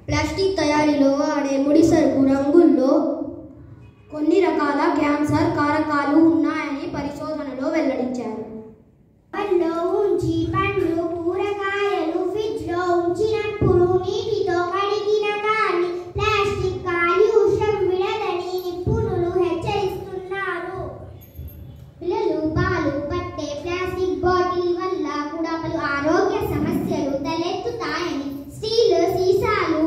plastic తయారీలో వాడే ముడి సరుకు రంగుల్లో కొన్ని రకాల క్యాన్సర్ కారకాలు ఉన్నాయని పరిశోధనలో వెల్లడించారు లో ఉంచి పండ్లు కూరగాయలు ఫ్రిడ్జ్ లో ఉంచినప్పుడు నీటితో కడిగిన కానీ ప్లాస్టిక్ కాలుష్యం విడదని నిపుణులు హెచ్చరిస్తున్నారు పిల్లలు పాలు పట్టే ప్లాస్టిక్ బాటిల్ వల్ల కూడా పలు ఆరోగ్య సమస్యలు తలెత్తుతాయని స్టీల్ సీసాలు